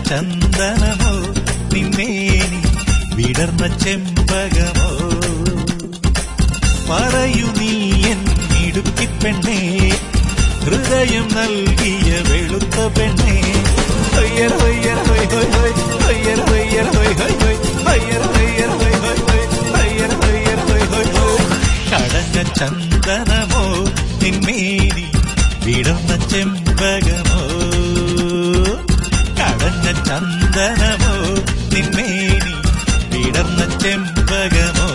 ചന്ദനമോ നിന്നേനി വിടർന്ന ചെമ്പകമോ പറയൂ നീ എൻ ഇടുക്കിപ്പെണ്ണേ ഹൃദയം നൽകിയ വെളുത്ത പെണ്ണേ ഹൊയ്യർ ഹൊയ്യർ ഹൊയ് ഹൊയ് ഹൊയ് ഹൊയ്യർ ഹൊയ്യർ ഹൊയ് ഹൊയ് ഹൊയ് ഹൊയ്യർ ഹൊയ്യർ ഹൊയ് ഹൊയ് ഹൊയ് ഹൊയ്യർ ഹൊയ്യർ ഹൊയ് ഹൊയ് ഹൊയ് കടഞ്ഞ ചന്ദനമോ നിന്മേനി വിടർന്ന ചെമ്പകമോ കടഞ്ഞ ചന്ദനമോ നിന്മേനി വിടർന്ന ചെമ്പകമോ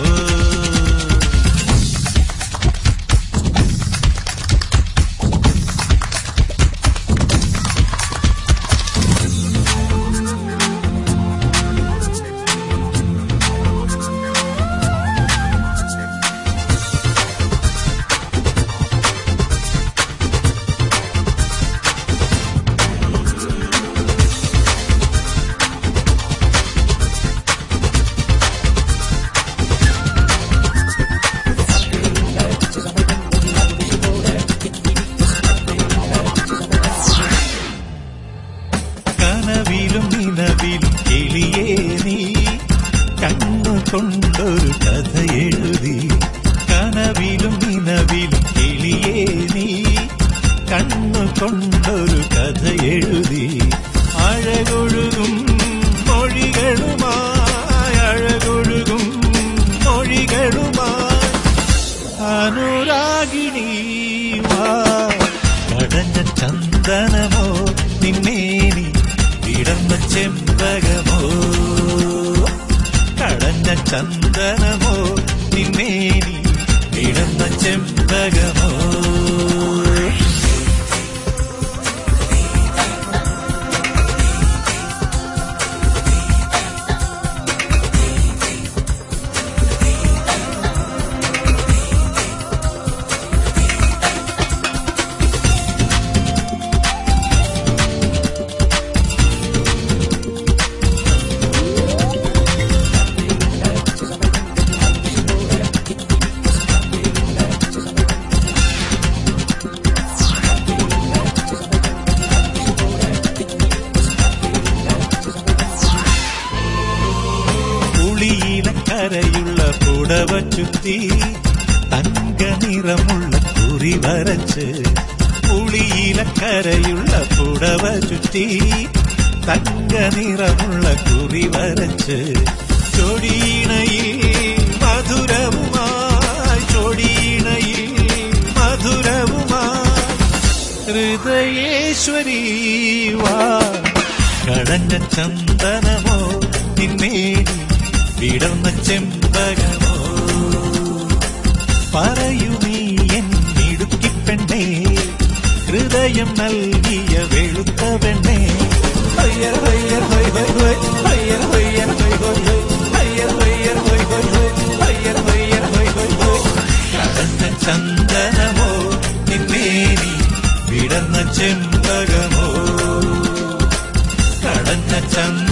കനവിലും നിലവിലും കിളിയേ നീ കണ്ണുകൊണ്ടൊരു കഥ എഴുതി കനവിലും നിലവിലും കിളിയേ നീ കണ്ണുകൊണ്ടൊരു കഥ എഴുതി അഴകൊഴുകും മൊഴികളുമായി അഴകൊഴുകും മൊഴികളുമായി അനുരാഗിണി വാ കടഞ്ഞ ചന്ദനമോ നിന്നേനി വിടർന്ന ചെമ്പകമോ കടഞ്ഞ ചന്ദനമോ നിന്നേനി വിടർന്ന ചെമ്പകമോ പുളിയിലക്കരയുള്ള പുടവ ചുറ്റി തങ്ക നിറമുള്ള കുറി വരച്ച് പുളിയിലക്കരയുള്ള പുടവ ചുറ്റി തങ്ക നിറമുള്ള കുറി വരച്ച് ചൊടിയിണയിൽ മധുരവുമായി ചൊടിയിണയിൽ മധുരവുമായി ഹൃദയേശ്വരി വാ കടഞ്ഞ ചന്ദനമോ നിന്നേനി വിടർന്ന ചെമ്പകമോ പറയൂ നീ എൻ ഇടുക്കിപ്പെണ്ണേ ഹൃദയം നൽകിയ വെളുത്ത പെണ്ണേ ഹയ്യർ ഹയ്യർ ഹൊയ് ഹൊയ് ഹൊയ് ഹയ്യർ ഹയ്യർ ഹൊയ് ഹൊയ് ഹൊയ് ഹയ്യർ ഹയ്യർ ഹൊയ് ഹൊയ് ഹൊയ് ഹയ്യർ ഹയ്യർ ഹൊയ് ഹൊയ് ഹൊയ് കടന്ന ചന്ദനമോ നിന്നേനി വിടർന്ന ചെമ്പകമോ കടന്ന ചന്ദ